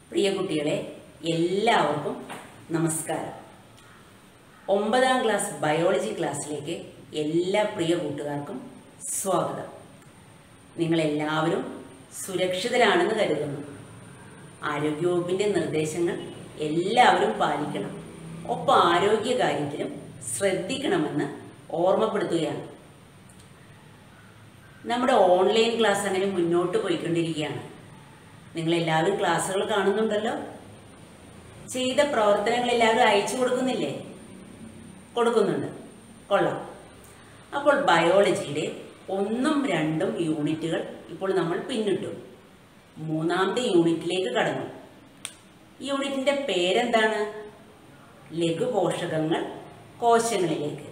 പ്രിയ കുട്ടികളെ എല്ലാവർക്കും നമസ്കാരം ഒമ്പതാം ക്ലാസ് ബയോളജി ക്ലാസ്സിലേക്ക് എല്ലാ പ്രിയ കൂട്ടുകാർക്കും സ്വാഗതം നിങ്ങളെല്ലാവരും സുരക്ഷിതരാണെന്ന് കരുതുന്നു ആരോഗ്യവകുപ്പിൻ്റെ നിർദ്ദേശങ്ങൾ എല്ലാവരും പാലിക്കണം ഒപ്പം ആരോഗ്യ കാര്യത്തിലും ശ്രദ്ധിക്കണമെന്ന് ഓർമ്മപ്പെടുത്തുകയാണ് നമ്മുടെ ഓൺലൈൻ ക്ലാസ് അങ്ങനെ മുന്നോട്ട് പോയിക്കൊണ്ടിരിക്കുകയാണ് നിങ്ങളെല്ലാവരും ക്ലാസ്സുകൾ കാണുന്നുണ്ടല്ലോ ചെയ്ത പ്രവർത്തനങ്ങൾ എല്ലാവരും അയച്ചു കൊടുക്കുന്നില്ലേ കൊടുക്കുന്നുണ്ട് കൊള്ളാം അപ്പോൾ ബയോളജിയുടെ ഒന്നും രണ്ടും യൂണിറ്റുകൾ ഇപ്പോൾ നമ്മൾ പിന്നിട്ടു മൂന്നാമത്തെ യൂണിറ്റിലേക്ക് കടന്നു ഈ യൂണിറ്റിന്റെ പേരെന്താണ് ലഘുപോഷകങ്ങൾ കോശങ്ങളിലേക്ക്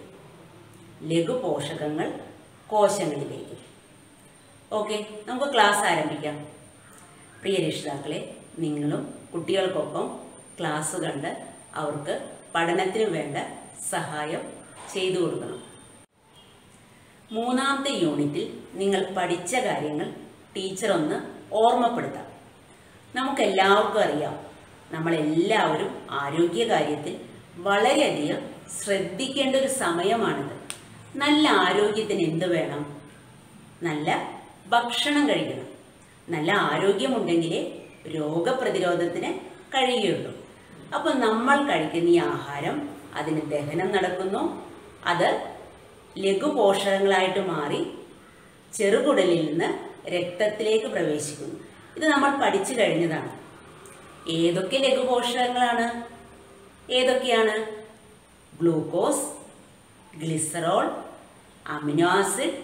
ലഘുപോഷകങ്ങൾ കോശങ്ങളിലേക്ക് ഓക്കെ നമുക്ക് ക്ലാസ് ആരംഭിക്കാം പ്രിയ രക്ഷിതാക്കളെ നിങ്ങളും കുട്ടികൾക്കൊപ്പം ക്ലാസ് കണ്ട് അവർക്ക് പഠനത്തിന് വേണ്ട സഹായം ചെയ്തു കൊടുക്കണം മൂന്നാമത്തെ യൂണിറ്റിൽ നിങ്ങൾ പഠിച്ച കാര്യങ്ങൾ ടീച്ചർ ഒന്ന് ഓർമ്മപ്പെടുത്താം നമുക്കെല്ലാവർക്കും അറിയാം നമ്മളെല്ലാവരും ആരോഗ്യ കാര്യത്തിൽ വളരെയധികം ശ്രദ്ധിക്കേണ്ട ഒരു സമയമാണിത് നല്ല ആരോഗ്യത്തിന് എന്ത് വേണം നല്ല ഭക്ഷണം കഴിക്കണം നല്ല ആരോഗ്യമുണ്ടെങ്കിലേ രോഗപ്രതിരോധത്തിന് കഴിയുള്ളൂ അപ്പോൾ നമ്മൾ കഴിക്കുന്ന ഈ ആഹാരം അതിന് ദഹനം നടക്കുന്നു അത് ലഘുപോഷകങ്ങളായിട്ട് മാറി ചെറുകുടലിൽ നിന്ന് രക്തത്തിലേക്ക് പ്രവേശിക്കുന്നു ഇത് നമ്മൾ പഠിച്ചു കഴിഞ്ഞതാണ് ഏതൊക്കെ ലഘുപോഷകങ്ങളാണ് ഏതൊക്കെയാണ് glucose glycerol amino acid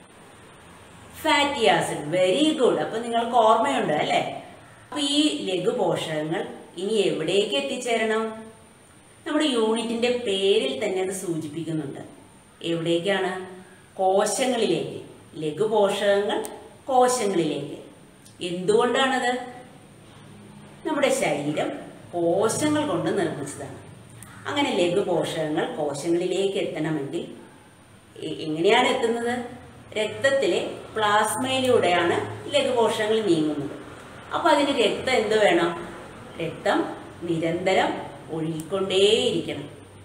fatty acid very good അപ്പൊ നിങ്ങൾക്ക് ഓർമ്മയുണ്ട് അല്ലേ അപ്പൊ ഈ ലഘുപോഷകങ്ങൾ ഇനി എവിടേക്ക് എത്തിച്ചേരണം നമ്മുടെ യൂണിറ്റിന്റെ പേരിൽ തന്നെ അത് സൂചിപ്പിക്കുന്നുണ്ട് എവിടേക്കാണ് കോശങ്ങളിലേക്ക് ലഘുപോഷകങ്ങൾ കോശങ്ങളിലേക്ക് എന്തുകൊണ്ടാണത് നമ്മുടെ ശരീരം കോശങ്ങൾ കൊണ്ട് നിർമ്മിച്ചതാണ് അങ്ങനെ ലഘുപോഷകങ്ങൾ കോശങ്ങളിലേക്ക് എത്തണമെങ്കിൽ എ- എങ്ങനെയാണ് എത്തുന്നത് രക്തത്തിലെ പ്ലാസ്മയിലൂടെയാണ് ലഘുപോഷകങ്ങൾ നീങ്ങുന്നത് അപ്പോൾ അതിന് രക്തം എന്ത് വേണം രക്തം നിരന്തരം ഒഴുകിക്കൊണ്ടേയിരിക്കണം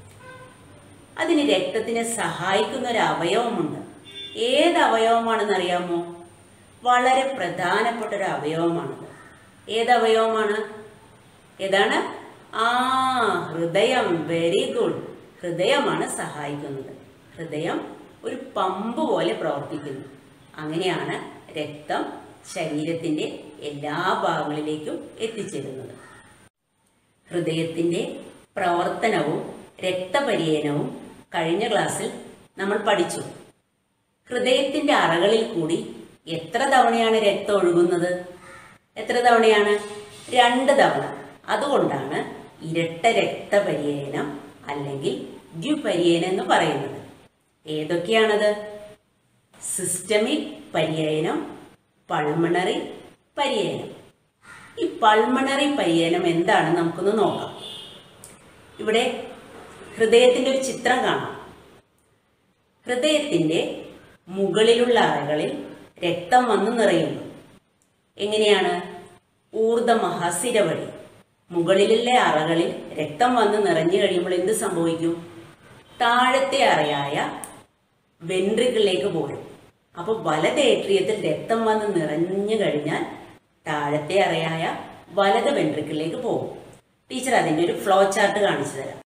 അതിന് രക്തത്തിനെ സഹായിക്കുന്ന ഒരു അവയവമുണ്ട് ഏത് അവയവമാണെന്ന് അറിയാമോ വളരെ പ്രധാനപ്പെട്ട ഒരു അവയവമാണത് ഏത് അവയവമാണ് ഏതാണ് ആ ഹൃദയം വെരി ഗുഡ് ഹൃദയമാണ് സഹായിക്കുന്നത് ഹൃദയം ഒരു പമ്പ് പോലെ പ്രവർത്തിക്കുന്നു അങ്ങനെയാണ് രക്തം ശരീരത്തിന്റെ എല്ലാ ഭാഗങ്ങളിലേക്കും എത്തിച്ചേരുന്നത് ഹൃദയത്തിന്റെ പ്രവർത്തനവും രക്തപര്യനവും കഴിഞ്ഞ ക്ലാസ്സിൽ നമ്മൾ പഠിച്ചു ഹൃദയത്തിന്റെ അറകളിൽ കൂടി എത്ര തവണയാണ് രക്തം ഒഴുകുന്നത് എത്ര തവണയാണ് രണ്ട് തവണ അതുകൊണ്ടാണ് ഇരട്ട രക്തപര്യനം അല്ലെങ്കിൽ ദ്വിപര്യനം എന്ന് പറയുന്നത് ഏതൊക്കെയാണത് സിസ്റ്റമിക് പര്യനം പൾമണറി പര്യനം ഈ പൾമണറി പര്യനം എന്താണെന്ന് നമുക്കൊന്ന് നോക്കാം ഇവിടെ ഹൃദയത്തിന്റെ ഒരു ചിത്രം കാണാം ഹൃദയത്തിന്റെ മുകളിലുള്ള അറകളിൽ രക്തം വന്നു നിറയുന്നു എങ്ങനെയാണ് ഊർധ മഹാസിര വഴി മുകളിലുള്ള അറകളിൽ രക്തം വന്ന് നിറഞ്ഞു കഴിയുമ്പോൾ എന്ത് സംഭവിക്കും താഴത്തെ അറയായ വെൻട്രിക്കിളിലേക്ക് പോരും അപ്പോൾ വലത് ഏട്രിയത്തിൽ രക്തം വന്ന് നിറഞ്ഞു കഴിഞ്ഞാൽ താഴത്തെ അറയായ വലത് വെൻട്രിക്കിളിലേക്ക് പോകും ടീച്ചർ അതിൻ്റെ ഒരു ഫ്ലോ ചാർട്ട് കാണിച്ചു തരാം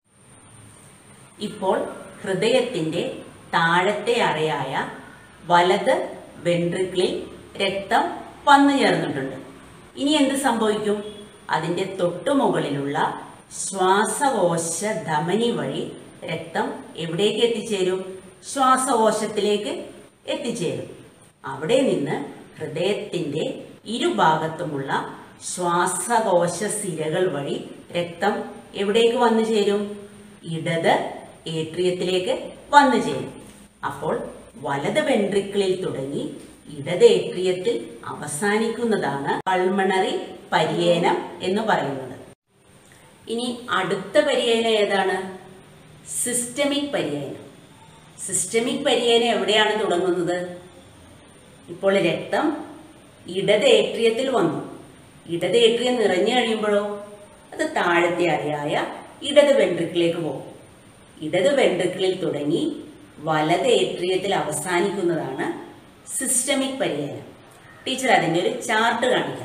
ഇപ്പോൾ ഹൃദയത്തിന്റെ താഴത്തെ അറയായ വലത് വെൻട്രിക്കിളിൽ രക്തം വന്നു ചേർന്നിട്ടുണ്ട് ഇനി എന്ത് സംഭവിക്കും അതിന്റെ തൊട്ടുമുകളിലുള്ള ശ്വാസകോശ ധമനി വഴി രക്തം എവിടേക്ക് എത്തിച്ചേരും ശ്വാസകോശത്തിലേക്ക് എത്തിച്ചേരും അവിടെ നിന്ന് ഹൃദയത്തിന്റെ ഇരുഭാഗത്തുമുള്ള ശ്വാസകോശ സിരകൾ വഴി രക്തം എവിടേക്ക് വന്നു ചേരും ഇടത് ഏട്രിയത്തിലേക്ക് വന്നു ചേരും അപ്പോൾ വലത് വെൻട്രിക്കിളിൽ തുടങ്ങി ഇടത് ഏട്രിയത്തിൽ അവസാനിക്കുന്നതാണ് പൾമണറി പര്യനം എന്ന് പറയുന്നത് ഇനി അടുത്ത പര്യനം ഏതാണ് സിസ്റ്റമിക് പര്യനം സിസ്റ്റമിക് പര്യനം എവിടെയാണ് തുടങ്ങുന്നത് ഇപ്പോൾ രക്തം ഇടത് ഏട്രിയത്തിൽ വന്നു ഇടത് ഏട്രിയം നിറഞ്ഞു കഴിയുമ്പോഴോ അത് താഴത്തെ അറയായ ഇടത് വെൻട്രിക്കിലേക്ക് പോകും ഇടത് വെൻട്രിക്കിളിൽ തുടങ്ങി വലത് ഏട്രിയത്തിൽ അവസാനിക്കുന്നതാണ് സിസ്റ്റമിക് പരിഹാരം ടീച്ചർ അതിൻ്റെ ഒരു ചാർട്ട് കാണിക്കാം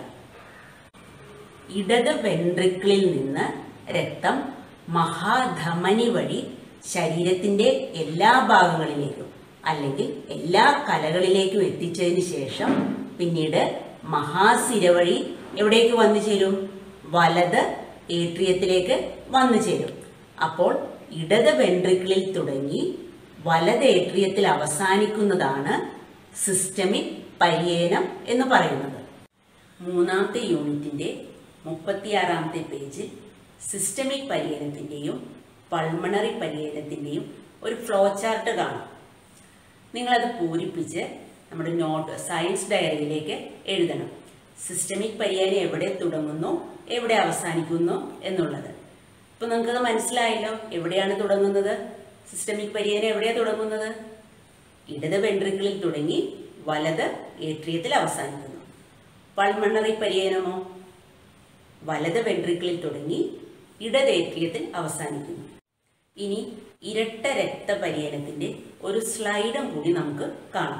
ഇടത് വെൻട്രിക്കിളിൽ നിന്ന് രക്തം മഹാധമനി വഴി ശരീരത്തിന്റെ എല്ലാ ഭാഗങ്ങളിലേക്കും അല്ലെങ്കിൽ എല്ലാ കലകളിലേക്കും എത്തിച്ചതിന് ശേഷം പിന്നീട് മഹാസിര വഴി എവിടേക്ക് വന്നു ചേരും വലത് ഏട്രിയത്തിലേക്ക് വന്നു ചേരും അപ്പോൾ ഇടത് വെൻട്രിക്കിളിൽ തുടങ്ങി വലത് ഏട്രിയത്തിൽ അവസാനിക്കുന്നതാണ് സിസ്റ്റമിക് പരിയേനം എന്ന് പറയുന്നത് മൂന്നാമത്തെ യൂണിറ്റിന്റെ മുപ്പത്തിയാറാമത്തെ പേജിൽ സിസ്റ്റമിക് പരിഹരണത്തിന്റെയും പൾമണറി പരിഹരണത്തിന്റെയും ഒരു ഫ്ലോ ചാർട്ട് കാണാം നിങ്ങളത് പൂരിപ്പിച്ച് നമ്മുടെ നോട്ട് സയൻസ് ഡയറിയിലേക്ക് എഴുതണം സിസ്റ്റമിക് പരിഹാരം എവിടെ തുടങ്ങുന്നു എവിടെ അവസാനിക്കുന്നു എന്നുള്ളത് ഇപ്പൊ നിങ്ങൾക്കത് മനസ്സിലായല്ലോ എവിടെയാണ് തുടങ്ങുന്നത് സിസ്റ്റമിക് പരിഹാരം എവിടെയാണ് തുടങ്ങുന്നത് ഇടത് വെൻട്രിക്കിളിൽ തുടങ്ങി വലത് ഏട്രിയത്തിൽ അവസാനിക്കുന്നു പൾമണറി പരിഹാരമോ വലത് വെൻട്രിക്കിളിൽ തുടങ്ങി ഇടത് ഏട്രിയത്തിൽ അവസാനിക്കുന്നു ഇനി ഇരട്ട രക്തപര്യനത്തിന്റെ ഒരു സ്ലൈഡും കൂടി നമുക്ക് കാണാം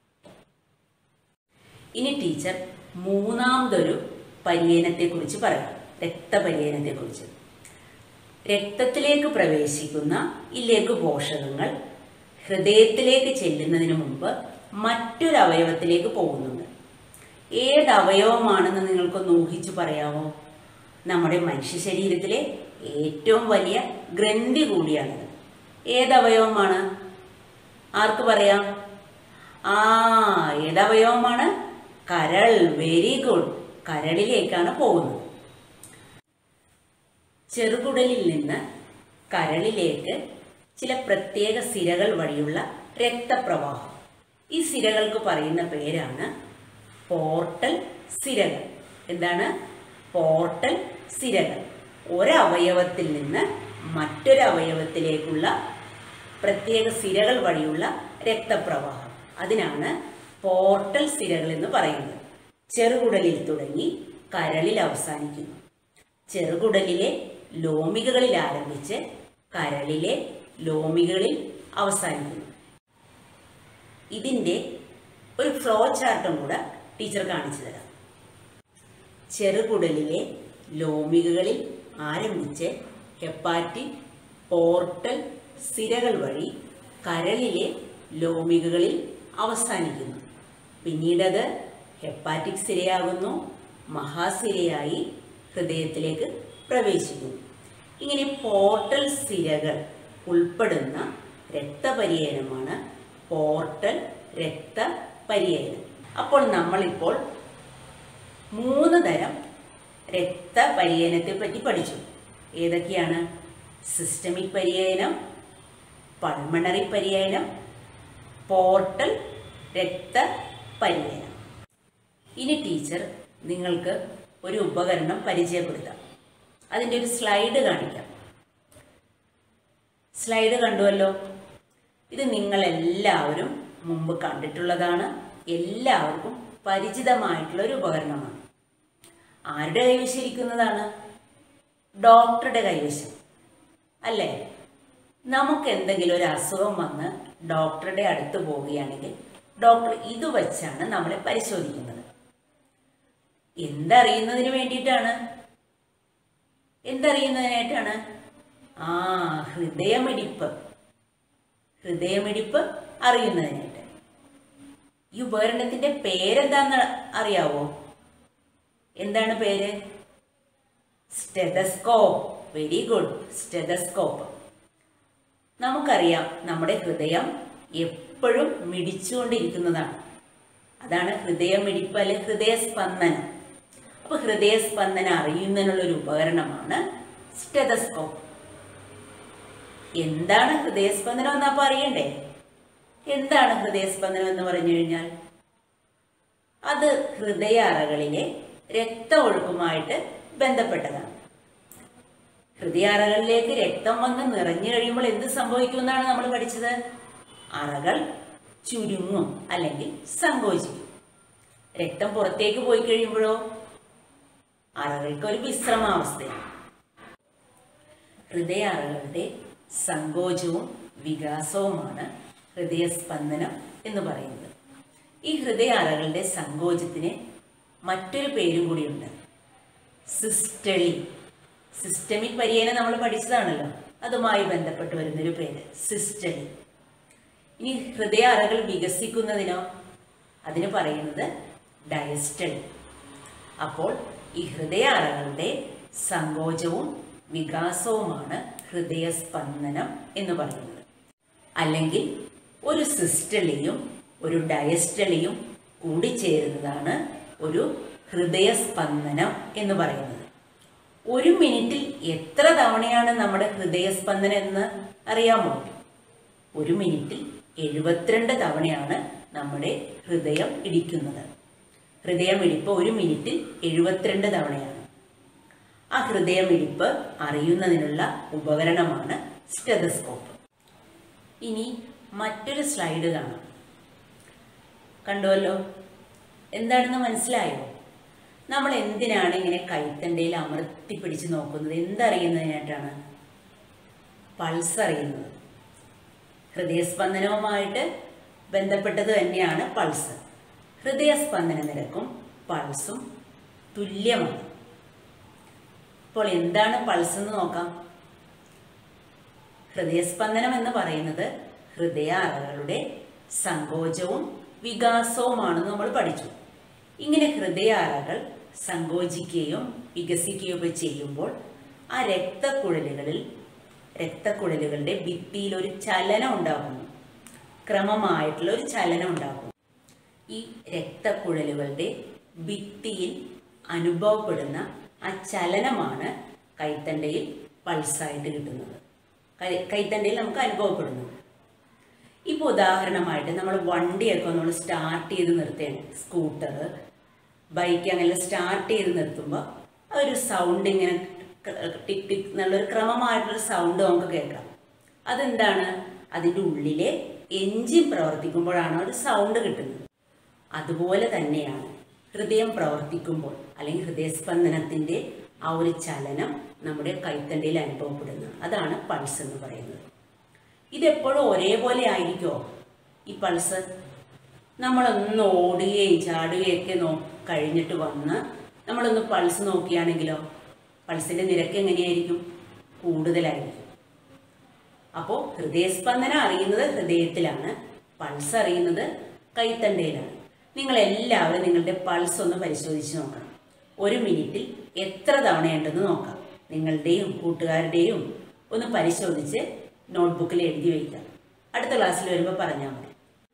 ഇനി ടീച്ചർ മൂന്നാമതൊരു പരിയനത്തെക്കുറിച്ച് പറയാം രക്തപര്യനത്തെക്കുറിച്ച് രക്തത്തിലേക്ക് പ്രവേശിക്കുന്ന ഈ ലഘുപോഷകങ്ങൾ ഹൃദയത്തിലേക്ക് ചെല്ലുന്നതിന് മുമ്പ് മറ്റൊരു അവയവത്തിലേക്ക് പോകുന്നുണ്ട് ഏത് അവയവമാണെന്ന് നിങ്ങൾക്കൊന്ന് ഊഹിച്ചു പറയാമോ നമ്മുടെ മനുഷ്യ ശരീരത്തിലെ ഏറ്റവും വലിയ ഗ്രന്ഥി കൂടിയാണിത് ഏത് അവയവമാണ് ആർക്ക് പറയാം ആ ഏത് അവയവമാണ് കരൾ വെരി ഗുഡ് കരളിലേക്കാണ് പോകുന്നത് ചെറുകുടലിൽ നിന്ന് കരളിലേക്ക് ചില പ്രത്യേക സിരകൾ വഴിയുള്ള രക്തപ്രവാഹം ഈ സിരകൾക്ക് പറയുന്ന പേരാണ് പോർട്ടൽ സിരകൾ എന്താണ് പോർട്ടൽ സിരകൾ ഒരവയവത്തിൽ നിന്ന് മറ്റൊരു അവയവത്തിലേക്കുള്ള പ്രത്യേക സിരകൾ വഴിയുള്ള രക്തപ്രവാഹം അതിനാണ് പോർട്ടൽ സിരകൾ എന്ന് പറയുന്നത് ചെറുകുടലിൽ തുടങ്ങി കരളിൽ അവസാനിക്കുന്നു ചെറുകുടലിലെ ലോമികകളിൽ ആരംഭിച്ച് കരളിലെ ലോമികളിൽ അവസാനിക്കുന്നു ഇതിൻ്റെ ഒരു ഫ്ലോ ചാർട്ടും കൂടെ ടീച്ചർ കാണിച്ചു തരാം ചെറുകുടലിലെ ലോമികകളിൽ ആരംഭിച്ച് ഹെപ്പാറ്റിക് പോർട്ടൽ സിരകൾ വഴി കരളിലെ ലോമികകളിൽ അവസാനിക്കുന്നു പിന്നീടത് ഹെപ്പാറ്റിക് സിരയാകുന്നു മഹാസിരയായി ഹൃദയത്തിലേക്ക് പ്രവേശിക്കുന്നു ഇങ്ങനെ പോർട്ടൽ സിരകൾ ഉൾപ്പെടുന്ന രക്തപര്യനമാണ് പോർട്ടൽ രക്തപര്യനം അപ്പോൾ നമ്മളിപ്പോൾ മൂന്ന് തരം രക്തപര്യനത്തെ പറ്റി പഠിച്ചു ഏതൊക്കെയാണ് സിസ്റ്റമിക് പര്യനം പൾമണറി പര്യനം പോർട്ടൽ രക്തപര്യനം ഇനി ടീച്ചർ നിങ്ങൾക്ക് ഒരു ഉപകരണം പരിചയപ്പെടുത്താം അതിൻ്റെ ഒരു സ്ലൈഡ് കാണിക്കാം സ്ലൈഡ് കണ്ടുവല്ലോ ഇത് നിങ്ങളെല്ലാവരും മുമ്പ് കണ്ടിട്ടുള്ളതാണ് എല്ലാവർക്കും പരിചിതമായിട്ടുള്ള ഒരു ഉപകരണമാണ് ആരുടെ കൈവശം ഇരിക്കുന്നതാണ് ഡോക്ടറുടെ കൈവശം അല്ലേ നമുക്ക് എന്തെങ്കിലും ഒരു അസുഖം വന്ന് ഡോക്ടറുടെ അടുത്ത് പോവുകയാണെങ്കിൽ ഡോക്ടർ ഇത് വെച്ചാണ് നമ്മളെ പരിശോധിക്കുന്നത് എന്തറിയുന്നതിന് വേണ്ടിയിട്ടാണ് എന്തറിയുന്നതിനായിട്ടാണ് ആ ഹൃദയമിടിപ്പ് ഹൃദയമിടിപ്പ് അറിയുന്നതിനായിട്ട് ഈ ഉപകരണത്തിന്റെ പേരെന്താന്ന് അറിയാവോ എന്താണ് പേര് സ്റ്റെതസ്കോപ്പ് വെരി ഗുഡ് സ്റ്റെതസ്കോപ്പ് നമുക്കറിയാം നമ്മുടെ ഹൃദയം എപ്പോഴും മിടിച്ചുകൊണ്ടിരിക്കുന്നതാണ് അതാണ് ഹൃദയമിടിപ്പ് അല്ലെ ഹൃദയസ്പന്ദനം അപ്പൊ ഹൃദയസ്പന്ദനം അറിയുന്നതിനുള്ള ഒരു ഉപകരണമാണ് സ്റ്റെതസ്കോപ്പ് എന്താണ് ഹൃദയസ്പന്ദനം എന്ന് അപ്പൊ അറിയണ്ടേ എന്താണ് ഹൃദയസ്പന്ദനം എന്ന് പറഞ്ഞു കഴിഞ്ഞാൽ അത് ഹൃദയ അറകളിലെ രക്തഒഴുക്കുമായിട്ട് ബന്ധപ്പെട്ടതാണ് ഹൃദയ അറകളിലേക്ക് രക്തം വന്ന് നിറഞ്ഞു കഴിയുമ്പോൾ എന്ത് സംഭവിക്കുമെന്നാണ് നമ്മൾ പഠിച്ചത് അറകൾ ചുരുങ്ങും അല്ലെങ്കിൽ സങ്കോചിക്കും രക്തം പുറത്തേക്ക് പോയി കഴിയുമ്പോഴോ അറകൾക്ക് ഒരു വിശ്രമാവസ്ഥയാണ് ഹൃദയ അറകളുടെ സങ്കോചവും വികാസവുമാണ് ഹൃദയസ്പന്ദനം എന്ന് പറയുന്നത് ഈ ഹൃദയ അറകളുടെ സങ്കോചത്തിന് മറ്റൊരു പേരും കൂടിയുണ്ട് സിസ്റ്റളി സിസ്റ്റമിക് പരിയേനെ നമ്മൾ പഠിച്ചതാണല്ലോ അതുമായി ബന്ധപ്പെട്ട് വരുന്നൊരു പേര് സിസ്റ്റളി ഇനി ഹൃദയ അറകൾ വികസിക്കുന്നതിനോ അതിന് പറയുന്നത് ഡയസ്റ്റളി അപ്പോൾ ഈ ഹൃദയ അറകളുടെ സങ്കോചവും വികാസവുമാണ് ഹൃദയസ്പന്ദനം എന്ന് പറയുന്നത് അല്ലെങ്കിൽ ഒരു സിസ്റ്റളിയും ഒരു ഡയസ്റ്റളിയും കൂടിച്ചേരുന്നതാണ് ഒരു ഹൃദയസ്പന്ദനം എന്ന് പറയുന്നത് ഒരു മിനിറ്റിൽ എത്ര തവണയാണ് നമ്മുടെ ഹൃദയസ്പന്ദനം എന്ന് അറിയാമോ ഒരു മിനിറ്റിൽ എഴുപത്തിരണ്ട് തവണയാണ് നമ്മുടെ ഹൃദയം ഇടിക്കുന്നത് ഹൃദയമിടിപ്പ് ഒരു മിനിറ്റിൽ എഴുപത്തിരണ്ട് തവണയാണ് ആ ഹൃദയമിടിപ്പ് അറിയുന്നതിനുള്ള ഉപകരണമാണ് സ്റ്റെതസ്കോപ്പ് ഇനി മറ്റൊരു സ്ലൈഡ് കാണാം കണ്ടുവല്ലോ എന്താണെന്ന് മനസ്സിലായോ നമ്മൾ എന്തിനാണ് ഇങ്ങനെ കൈത്തണ്ടയിൽ അമർത്തി പിടിച്ച് നോക്കുന്നത് എന്തറിയുന്നതിനായിട്ടാണ് പൾസ് അറിയുന്നത് ഹൃദയസ്പന്ദനവുമായിട്ട് ബന്ധപ്പെട്ടത് തന്നെയാണ് പൾസ് ഹൃദയസ്പന്ദന നിരക്കും പൾസും തുല്യമാണ് അപ്പോൾ എന്താണ് പൾസ് എന്ന് നോക്കാം ഹൃദയസ്പന്ദനം എന്ന് പറയുന്നത് ഹൃദയ അറകളുടെ സങ്കോചവും വികാസവുമാണെന്ന് നമ്മൾ പഠിച്ചു ഇങ്ങനെ ഹൃദയ അറകൾ സങ്കോചിക്കുകയും വികസിക്കുകയും ഒക്കെ ചെയ്യുമ്പോൾ ആ രക്തക്കുഴലുകളിൽ രക്തക്കുഴലുകളുടെ ഭിത്തിയിൽ ഒരു ചലനം ഉണ്ടാകുന്നു ക്രമമായിട്ടുള്ള ഒരു ചലനം ഉണ്ടാകുന്നു ഈ രക്തക്കുഴലുകളുടെ ഭിത്തിയിൽ അനുഭവപ്പെടുന്ന ആ ചലനമാണ് കൈത്തണ്ടയിൽ പൾസായിട്ട് കിട്ടുന്നത് കൈ കൈത്തണ്ടയിൽ നമുക്ക് അനുഭവപ്പെടുന്നു ഇപ്പോൾ ഉദാഹരണമായിട്ട് നമ്മൾ വണ്ടിയൊക്കെ നമ്മൾ സ്റ്റാർട്ട് ചെയ്ത് നിർത്തുകയാണ് സ്കൂട്ടർ ബൈക്ക് അങ്ങനെ സ്റ്റാർട്ട് ചെയ്ത് നിർത്തുമ്പോൾ ആ ഒരു സൗണ്ട് ഇങ്ങനെ ടിക് ടിക് എന്നുള്ളൊരു ക്രമമായിട്ടുള്ള സൗണ്ട് നമുക്ക് കേൾക്കാം അതെന്താണ് അതിൻ്റെ ഉള്ളിലെ എഞ്ചിൻ പ്രവർത്തിക്കുമ്പോഴാണ് ഒരു സൗണ്ട് കിട്ടുന്നത് അതുപോലെ തന്നെയാണ് ഹൃദയം പ്രവർത്തിക്കുമ്പോൾ അല്ലെങ്കിൽ ഹൃദയസ്പന്ദനത്തിൻ്റെ ആ ഒരു ചലനം നമ്മുടെ കൈത്തണ്ടയിൽ അനുഭവപ്പെടുന്നത് അതാണ് പൾസ് എന്ന് പറയുന്നത് ഇതെപ്പോഴും ഒരേപോലെ ആയിരിക്കുമോ ഈ പൾസ് നമ്മളൊന്ന് ഓടുകയും ചാടുകയൊക്കെ നോ കഴിഞ്ഞിട്ട് വന്ന് നമ്മളൊന്ന് പൾസ് നോക്കുകയാണെങ്കിലോ പൾസിൻ്റെ നിരക്ക് എങ്ങനെയായിരിക്കും കൂടുതലായിരിക്കും അപ്പോൾ ഹൃദയസ്പന്ദനം അറിയുന്നത് ഹൃദയത്തിലാണ് പൾസ് അറിയുന്നത് കൈത്തണ്ടയിലാണ് നിങ്ങൾ എല്ലാവരും നിങ്ങളുടെ പൾസ് ഒന്ന് പരിശോധിച്ച് നോക്കണം ഒരു മിനിറ്റിൽ എത്ര തവണയുണ്ടെന്ന് നോക്കാം നിങ്ങളുടെയും കൂട്ടുകാരുടെയും ഒന്ന് പരിശോധിച്ച് നോട്ട്ബുക്കിൽ എഴുതി വയ്ക്കാം അടുത്ത ക്ലാസ്സിൽ വരുമ്പോൾ പറഞ്ഞാൽ മതി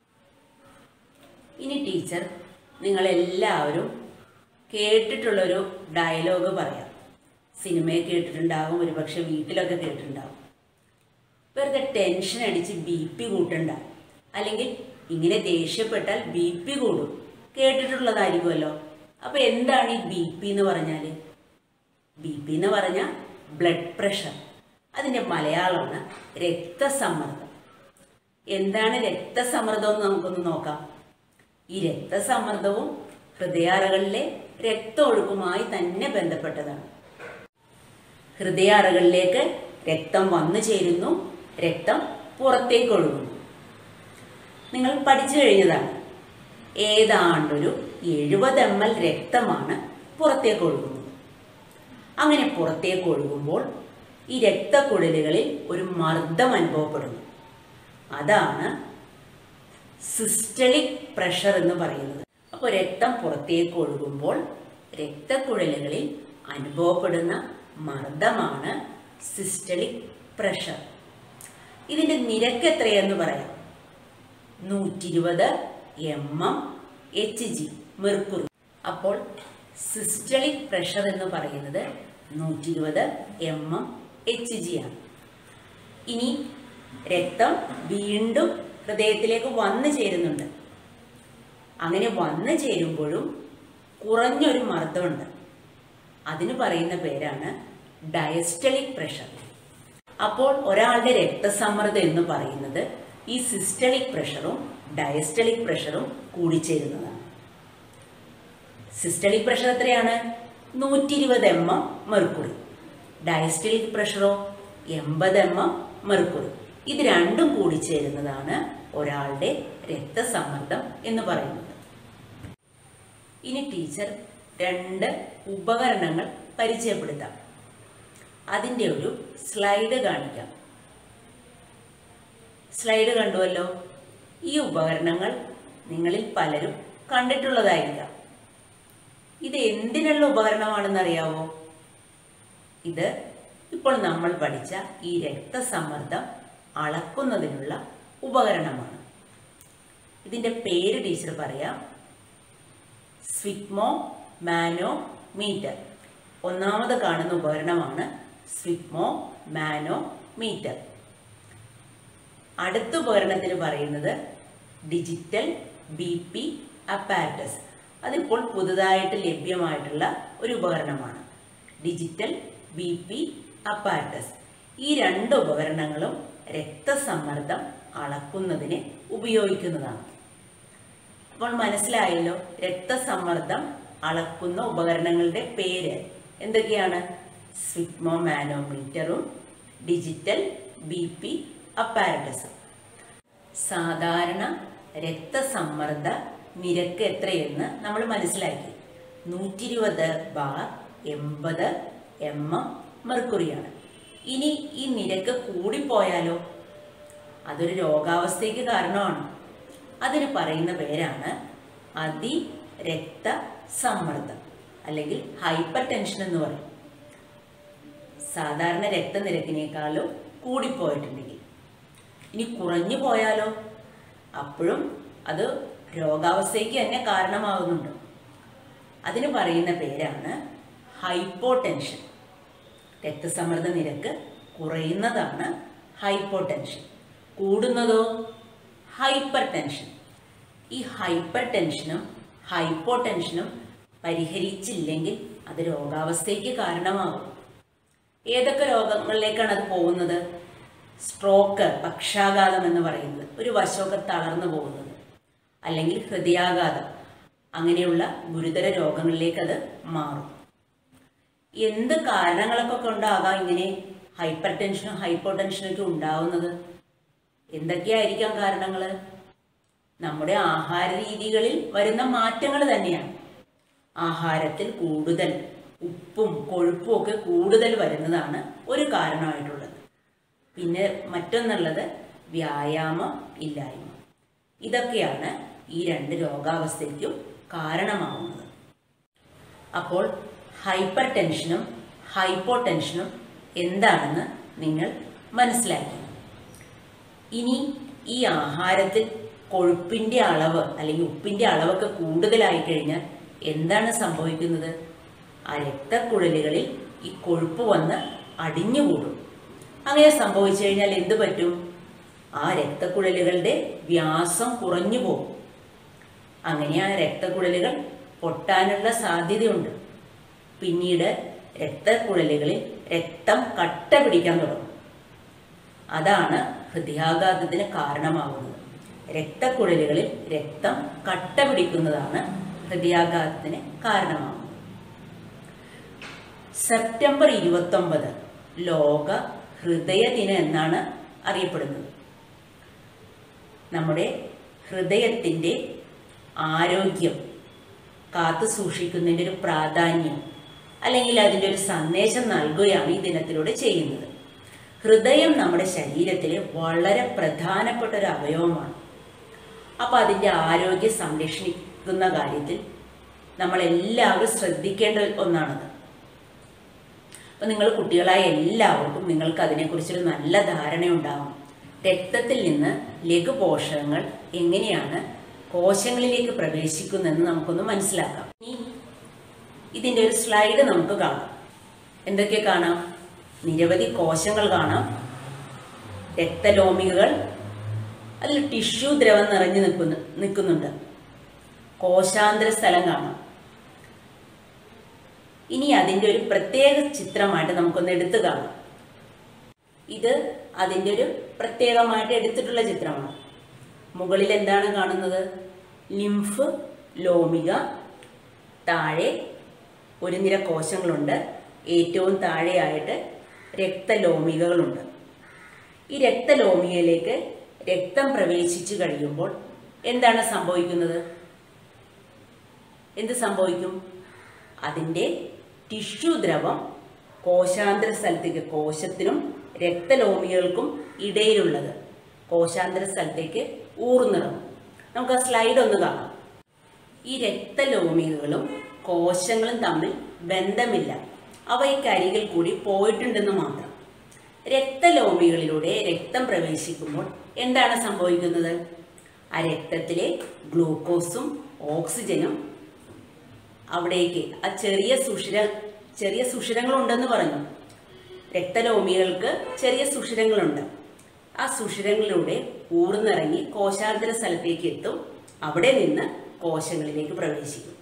ഇനി ടീച്ചർ നിങ്ങളെല്ലാവരും കേട്ടിട്ടുള്ളൊരു ഡയലോഗ് പറയാം സിനിമയെ കേട്ടിട്ടുണ്ടാകും ഒരുപക്ഷെ വീട്ടിലൊക്കെ കേട്ടിട്ടുണ്ടാകും വെറുതെ ടെൻഷൻ അടിച്ച് ബി പി കൂട്ടണ്ട അല്ലെങ്കിൽ ഇങ്ങനെ ദേഷ്യപ്പെട്ടാൽ ബി പി കൂടും കേട്ടിട്ടുള്ളതായിരിക്കുമല്ലോ അപ്പൊ എന്താണ് ഈ ബി പി എന്ന് പറഞ്ഞാൽ ബി പി എന്ന് പറഞ്ഞാൽ ബ്ലഡ് പ്രഷർ അതിൻ്റെ മലയാളമാണ് രക്തസമ്മർദ്ദം എന്താണ് രക്തസമ്മർദ്ദം എന്ന് നമുക്കൊന്ന് നോക്കാം ഈ രക്തസമ്മർദ്ദവും ഹൃദയാറകളിലെ രക്തമൊഴുക്കുമായി തന്നെ ബന്ധപ്പെട്ടതാണ് ഹൃദയാറകളിലേക്ക് രക്തം വന്നു ചേരുന്നു രക്തം പുറത്തേക്ക് ഒഴുകുന്നു നിങ്ങൾ പഠിച്ചു കഴിഞ്ഞതാണ് ഏതാണ്ടൊരു എഴുപത് എം എൽ രക്തമാണ് പുറത്തേക്ക് ഒഴുകുന്നത് അങ്ങനെ പുറത്തേക്ക് ഒഴുകുമ്പോൾ ഈ രക്തക്കുഴലുകളിൽ ഒരു മർദ്ദം അനുഭവപ്പെടുന്നു അതാണ് സിസ്റ്റളിക് പ്രഷർ എന്ന് പറയുന്നത് അപ്പോൾ രക്തം പുറത്തേക്ക് ഒഴുകുമ്പോൾ രക്തക്കുഴലുകളിൽ അനുഭവപ്പെടുന്ന മർദ്ദമാണ് സിസ്റ്റളിക് പ്രഷർ ഇതിൻ്റെ നിരക്ക് എത്രയെന്ന് പറയാം നൂറ്റി ഇരുപത് M M H G mercury അപ്പോൾ സിസ്റ്റളിക് പ്രഷർ എന്ന് പറയുന്നത് നൂറ്റി ഇരുപത് എം എം എച്ച് ജി ആണ് ഇനി രക്തം വീണ്ടും ഹൃദയത്തിലേക്ക് വന്നു ചേരുന്നുണ്ട് അങ്ങനെ വന്നു ചേരുമ്പോഴും കുറഞ്ഞൊരു മർദ്ദമുണ്ട് അതിന് പറയുന്ന പേരാണ് ഡയസ്റ്റളിക് പ്രഷർ അപ്പോൾ ഒരാളുടെ രക്തസമ്മർദ്ദം എന്ന് പറയുന്നത് ഈ സിസ്റ്റളിക് പ്രഷറും ഡയസ്റ്റളിക് പ്രഷറും കൂടിച്ചേരുന്നതാണ് സിസ്റ്റളിക് പ്രഷർ എത്രയാണ് നൂറ്റി ഇരുപത് എം എം മെർക്കുറി ഡയസ്റ്റലിക് പ്രഷറോ എൺപത് എം എം മെർക്കുറി ഇത് രണ്ടും കൂടി ചേരുന്നതാണ് ഒരാളുടെ രക്തസമ്മർദ്ദം എന്ന് പറയുന്നത് ഇനി ടീച്ചർ രണ്ട് ഉപകരണങ്ങൾ പരിചയപ്പെടുത്താം അതിൻ്റെ ഒരു സ്ലൈഡ് കാണിക്കാം സ്ലൈഡ് കണ്ടുവല്ലോ ഈ ഉപകരണങ്ങൾ നിങ്ങളിൽ പലരും കണ്ടിട്ടുള്ളതായിരിക്കാം ഇത് എന്തിനുള്ള ഉപകരണമാണെന്ന് അറിയാവോ ഇത് ഇപ്പോൾ നമ്മൾ പഠിച്ച ഈ രക്തസമ്മർദ്ദം അളക്കുന്നതിനുള്ള ഉപകരണമാണ് ഇതിൻ്റെ പേര് ടീച്ചർ പറയാം സ്വിഗ്മോ മാനോ മീറ്റർ ഒന്നാമത് കാണുന്ന ഉപകരണമാണ് സ്വിഗ്മോ മാനോ മീറ്റർ അടുത്ത ഉപകരണത്തിന് പറയുന്നത് ഡിജിറ്റൽ ബി പി അപ്പാരറ്റസ് അതിപ്പോൾ പുതുതായിട്ട് ലഭ്യമായിട്ടുള്ള ഒരു ഉപകരണമാണ് ഡിജിറ്റൽ ബി പി അപ്പാരറ്റസ് ഈ രണ്ട് ഉപകരണങ്ങളും രക്തസമ്മർദ്ദം അളക്കുന്നതിന് ഉപയോഗിക്കുന്നതാണ് അപ്പോൾ മനസ്സിലായല്ലോ രക്തസമ്മർദ്ദം അളക്കുന്ന ഉപകരണങ്ങളുടെ പേര് എന്തൊക്കെയാണ് സ്വിഗ്മോ മാനോമീറ്ററും ഡിജിറ്റൽ ബി പി അപ്പാരറ്റസും സാധാരണ രക്തസമ്മർദ്ദ നിരക്ക് എത്രയെന്ന് നമ്മൾ മനസ്സിലാക്കി നൂറ്റി ഇരുപത് ബാർ എൺപത് എം എം മെർക്കുറിയാണ് ഇനി ഈ നിരക്ക് കൂടിപ്പോയാലോ അതൊരു രോഗാവസ്ഥയ്ക്ക് കാരണമാണ് അതിന് പറയുന്ന പേരാണ് അതിരക്തസമ്മർദ്ദം അല്ലെങ്കിൽ ഹൈപ്പർ ടെൻഷൻ എന്ന് പറയും സാധാരണ രക്തനിരക്കിനേക്കാളും കൂടിപ്പോയിട്ടുണ്ടെങ്കിൽ ഇനി കുറഞ്ഞു പോയാലോ അപ്പോഴും അത് രോഗാവസ്ഥയ്ക്ക് തന്നെ കാരണമാകുന്നുണ്ട് അതിന് പറയുന്ന പേരാണ് ഹൈപ്പോടെൻഷൻ രക്തസമ്മർദ്ദ നിരക്ക് കുറയുന്നതാണ് ഹൈപ്പോടെൻഷൻ കൂടുന്നതോ ഹൈപ്പർ ടെൻഷൻ ഈ ഹൈപ്പർ ടെൻഷനും ഹൈപ്പോ ടെൻഷനും പരിഹരിച്ചില്ലെങ്കിൽ അത് രോഗാവസ്ഥയ്ക്ക് കാരണമാകും ഏതൊക്കെ രോഗങ്ങളിലേക്കാണ് അത് പോകുന്നത് സ്ട്രോക്ക് പക്ഷാഘാതം എന്ന് പറയുന്നത് ഒരു വശമൊക്കെ തളർന്നു പോകുന്നത് അല്ലെങ്കിൽ ഹൃദയാഘാതം അങ്ങനെയുള്ള ഗുരുതര രോഗങ്ങളിലേക്ക് അത് മാറും എന്ത് കാരണങ്ങളൊക്കെ കൊണ്ടാകാം ഇങ്ങനെ ഹൈപ്പർ ടെൻഷനും ഹൈപ്പോ ടെൻഷനും ഒക്കെ ഉണ്ടാവുന്നത് എന്തൊക്കെയായിരിക്കാം കാരണങ്ങൾ നമ്മുടെ ആഹാര രീതികളിൽ വരുന്ന മാറ്റങ്ങൾ തന്നെയാണ് ആഹാരത്തിൽ കൂടുതൽ ഉപ്പും കൊഴുപ്പും ഒക്കെ കൂടുതൽ വരുന്നതാണ് ഒരു കാരണമായിട്ടുള്ളത് പിന്നെ മറ്റൊന്നുള്ളത് വ്യായാമം ഇല്ലായ്മ ഇതൊക്കെയാണ് ഈ രണ്ട് രോഗാവസ്ഥയ്ക്കും കാരണമാവുന്നത് അപ്പോൾ ഹൈപ്പർ ടെൻഷനും ഹൈപ്പോ ടെൻഷനും എന്താണെന്ന് നിങ്ങൾ മനസ്സിലാക്കി ഇനി ഈ ആഹാരത്തിൽ കൊഴുപ്പിൻ്റെ അളവ് അല്ലെങ്കിൽ ഉപ്പിൻ്റെ അളവൊക്കെ കൂടുതലായി കഴിഞ്ഞാൽ എന്താണ് സംഭവിക്കുന്നത് ആ രക്തക്കുഴലുകളിൽ ഈ കൊഴുപ്പ് വന്ന് അടിഞ്ഞുകൂടും അങ്ങനെ സംഭവിച്ചു കഴിഞ്ഞാൽ എന്ത് പറ്റും ആ രക്തക്കുഴലുകളുടെ വ്യാസം കുറഞ്ഞു പോകും അങ്ങനെ ആ രക്തക്കുഴലുകൾ പൊട്ടാനുള്ള സാധ്യതയുണ്ട് പിന്നീട് രക്തക്കുഴലുകളിൽ രക്തം കട്ട പിടിക്കാൻ തുടങ്ങും അതാണ് ഹൃദയാഘാതത്തിന് കാരണമാകുന്നത് രക്തക്കുഴലുകളിൽ രക്തം കട്ട പിടിക്കുന്നതാണ് ഹൃദയാഘാതത്തിന് കാരണമാകുന്നത് സെപ്റ്റംബർ ഇരുപത്തൊമ്പത് ലോക ഹൃദയ ദിനം എന്നാണ് അറിയപ്പെടുന്നത് നമ്മുടെ ഹൃദയത്തിൻ്റെ ആരോഗ്യം കാത്തു സൂക്ഷിക്കുന്നതിൻ്റെ ഒരു പ്രാധാന്യം അല്ലെങ്കിൽ അതിൻ്റെ ഒരു സന്ദേശം നൽകുകയാണ് ഈ ദിനത്തിലൂടെ ചെയ്യുന്നത് ഹൃദയം നമ്മുടെ ശരീരത്തിലെ വളരെ പ്രധാനപ്പെട്ട ഒരു അവയവമാണ് അപ്പോൾ അതിൻ്റെ ആരോഗ്യം സംരക്ഷിക്കുന്ന കാര്യത്തിൽ നമ്മളെല്ലാവരും ശ്രദ്ധിക്കേണ്ട ഒന്നാണത് അപ്പോൾ നിങ്ങൾ കുട്ടികളായ എല്ലാവർക്കും നിങ്ങൾക്ക് അതിനെക്കുറിച്ചൊരു നല്ല ധാരണയുണ്ടാകും രക്തത്തിൽ നിന്ന് ലഘുപോഷകങ്ങൾ എങ്ങനെയാണ് കോശങ്ങളിലേക്ക് പ്രവേശിക്കുന്നതെന്ന് നമുക്കൊന്ന് മനസ്സിലാക്കാം ഇനി ഇതിൻ്റെ ഒരു സ്ലൈഡ് നമുക്ക് കാണാം എന്തൊക്കെ കാണാം നിരവധി കോശങ്ങൾ കാണാം രക്തലോമികകൾ അതിൽ ടിഷ്യൂ ദ്രവം നിറഞ്ഞു നിൽക്കുന്നു നിൽക്കുന്നുണ്ട് കോശാന്തര സ്ഥലം കാണാം ഇനി അതിൻ്റെ ഒരു പ്രത്യേക ചിത്രമായിട്ട് നമുക്കൊന്ന് എടുത്തു കാണാം ഇത് അതിൻ്റെ ഒരു പ്രത്യേകമായിട്ട് എടുത്തിട്ടുള്ള ചിത്രമാണ് മുകളിൽ എന്താണ് കാണുന്നത് ലിംഫ് ലോമിക താഴെ ഒരു നിര കോശങ്ങളുണ്ട് ഏറ്റവും താഴെയായിട്ട് രക്തലോമികകളുണ്ട് ഈ രക്തലോമികയിലേക്ക് രക്തം പ്രവേശിച്ചു കഴിയുമ്പോൾ എന്താണ് സംഭവിക്കുന്നത് എന്ത് സംഭവിക്കും അതിൻ്റെ ടിഷ്യൂ ദ്രവം കോശാന്തര സ്ഥലത്തേക്ക് കോശത്തിനും രക്തലോമികൾക്കും ഇടയിലുള്ളത് കോശാന്തര സ്ഥലത്തേക്ക് ഊർന്നിറങ്ങും നമുക്ക് ആ സ്ലൈഡ് ഒന്ന് കാണാം ഈ രക്തലോമികകളും കോശങ്ങളും തമ്മിൽ ബന്ധമില്ല അവ ഈ കരികിൽ കൂടി പോയിട്ടുണ്ടെന്ന് മാത്രം രക്തലോമികളിലൂടെ രക്തം പ്രവേശിക്കുമ്പോൾ എന്താണ് സംഭവിക്കുന്നത് ആ രക്തത്തിലെ ഗ്ലൂക്കോസും ഓക്സിജനും അവിടേക്ക് ആ ചെറിയ സുഷിര ചെറിയ സുഷിരങ്ങളുണ്ടെന്ന് പറഞ്ഞു രക്തലോമികൾക്ക് ചെറിയ സുഷിരങ്ങളുണ്ട് ആ സുഷിരങ്ങളിലൂടെ ഊർന്നിറങ്ങി കോശാന്തര സ്ഥലത്തേക്ക് എത്തും അവിടെ നിന്ന് കോശങ്ങളിലേക്ക് പ്രവേശിക്കും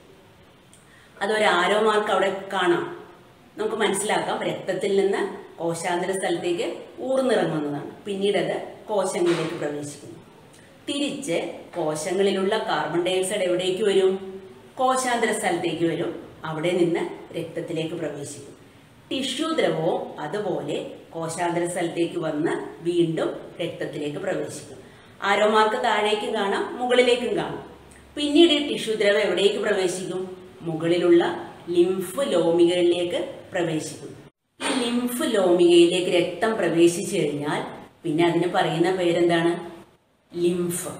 അതൊരു ആരോ മാർക്ക് അവിടെ കാണാം നമുക്ക് മനസ്സിലാക്കാം രക്തത്തിൽ നിന്ന് കോശാന്തര സ്ഥലത്തേക്ക് ഊർന്നിറങ്ങുന്നതാണ് പിന്നീട് അത് കോശങ്ങളിലേക്ക് പ്രവേശിക്കുന്നു തിരിച്ച് കോശങ്ങളിലുള്ള കാർബൺ ഡൈ ഓക്സൈഡ് എവിടേക്ക് വരും കോശാന്തര സ്ഥലത്തേക്ക് വരും അവിടെ നിന്ന് രക്തത്തിലേക്ക് പ്രവേശിക്കും ടിഷ്യൂ ദ്രവവും അതുപോലെ കോശാന്തര സ്ഥലത്തേക്ക് വന്ന് വീണ്ടും രക്തത്തിലേക്ക് പ്രവേശിക്കും ആരോ മാർക്ക് താഴേക്കും കാണാം മുകളിലേക്കും കാണാം പിന്നീട് ഈ ടിഷ്യൂ ദ്രവം എവിടേക്ക് പ്രവേശിക്കും മുകളിലുള്ള ലിംഫ് ലോമികയിലേക്ക് പ്രവേശിക്കും ഈ ലിംഫ് ലോമികയിലേക്ക് രക്തം പ്രവേശിച്ചു കഴിഞ്ഞാൽ പിന്നെ അതിന് പറയുന്ന പേരെന്താണ് ലിംഫ്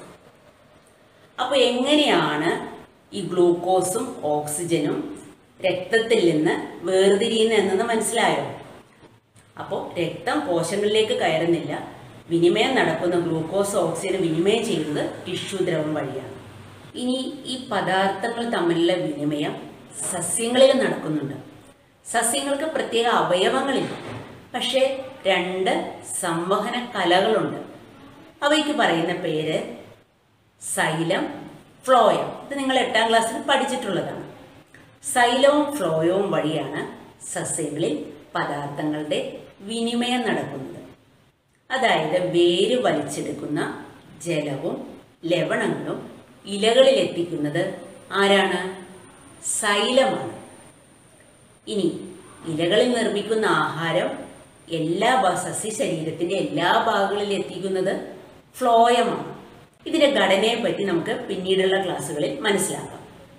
അപ്പൊ എങ്ങനെയാണ് ഈ ഗ്ലൂക്കോസും ഓക്സിജനും രക്തത്തിൽ നിന്ന് വേർതിരിയുന്നത് എന്നത് മനസ്സിലായോ അപ്പോൾ രക്തം കോശങ്ങളിലേക്ക് കയറുന്നില്ല വിനിമയം നടക്കുന്ന ഗ്ലൂക്കോസ് ഓക്സിജൻ വിനിമയം ചെയ്യുന്നത് ടിഷ്യൂ ദ്രവം വഴിയാണ് ഇനി ഈ പദാർത്ഥങ്ങൾ തമ്മിലുള്ള വിനിമയം സസ്യങ്ങളിൽ നടക്കുന്നുണ്ട് സസ്യങ്ങൾക്ക് പ്രത്യേക അവയവങ്ങളില്ല പക്ഷേ രണ്ട് സംവഹന കലകളുണ്ട് അവയ്ക്ക് പറയുന്ന പേര് സൈലം ഫ്ലോയം ഇത് നിങ്ങൾ എട്ടാം ക്ലാസ്സിൽ പഠിച്ചിട്ടുള്ളതാണ് സൈലവും ഫ്ലോയവും വഴിയാണ് സസ്യങ്ങളിൽ പദാർത്ഥങ്ങളുടെ വിനിമയം നടക്കുന്നത് അതായത് വേര് വലിച്ചെടുക്കുന്ന ജലവും ലവണങ്ങളും ഇലകളിൽ എത്തിക്കുന്നത് ആരാണ് സൈലമാണ് ഇനി ഇലകളിൽ നിർമ്മിക്കുന്ന ആഹാരം എല്ലാ ഭാ- സസ്യ ശരീരത്തിന്റെ എല്ലാ ഭാഗങ്ങളിലും എത്തിക്കുന്നത് ഫ്ലോയമാണ് ഇതിന്റെ ഘടനയെ പറ്റി നമുക്ക് പിന്നീടുള്ള ക്ലാസ്സുകളിൽ മനസ്സിലാക്കാം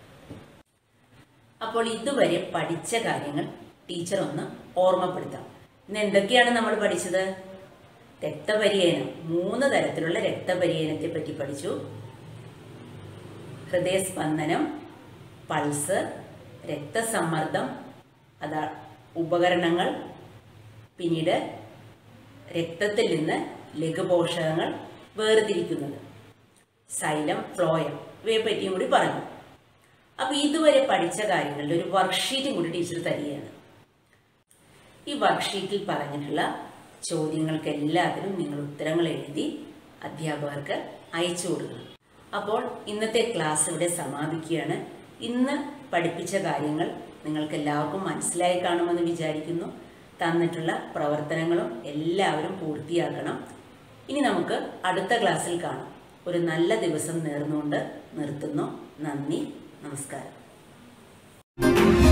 അപ്പോൾ ഇതുവരെ പഠിച്ച കാര്യങ്ങൾ ടീച്ചർ ഒന്ന് ഓർമ്മപ്പെടുത്താം ഇന്ന് എന്തൊക്കെയാണ് നമ്മൾ പഠിച്ചത് രക്തപര്യനം മൂന്ന് തരത്തിലുള്ള രക്തപര്യനത്തെ പറ്റി പഠിച്ചു ഹൃദയസ്പന്ദനം പൾസ് രക്തസമ്മർദ്ദം അതാ ഉപകരണങ്ങൾ പിന്നീട് രക്തത്തിൽ നിന്ന് ലഘുപോഷകങ്ങൾ വേർതിരിക്കുന്നത് സൈലം ഫ്ലോയം ഇവയെ പറ്റിയും കൂടി പറഞ്ഞു അപ്പൊ ഇതുവരെ പഠിച്ച കാര്യങ്ങളുടെ ഒരു വർക്ക്ഷീറ്റും കൂടി ടീച്ചർ തരികയാണ് ഈ വർക്ക്ഷീറ്റിൽ പറഞ്ഞിട്ടുള്ള ചോദ്യങ്ങൾക്ക് എല്ലാത്തിനും നിങ്ങൾ ഉത്തരങ്ങൾ എഴുതി അധ്യാപകർക്ക് അയച്ചു കൊടുക്കണം അപ്പോൾ ഇന്നത്തെ ക്ലാസ് ഇവിടെ സമാപിക്കുകയാണ് ഇന്ന് പഠിപ്പിച്ച കാര്യങ്ങൾ നിങ്ങൾക്ക് എല്ലാവർക്കും മനസ്സിലായി കാണുമെന്ന് വിചാരിക്കുന്നു തന്നിട്ടുള്ള പ്രവർത്തനങ്ങളും എല്ലാവരും പൂർത്തിയാക്കണം ഇനി നമുക്ക് അടുത്ത ക്ലാസ്സിൽ കാണാം ഒരു നല്ല ദിവസം നേർന്നുകൊണ്ട് നിർത്തുന്നു നന്ദി നമസ്കാരം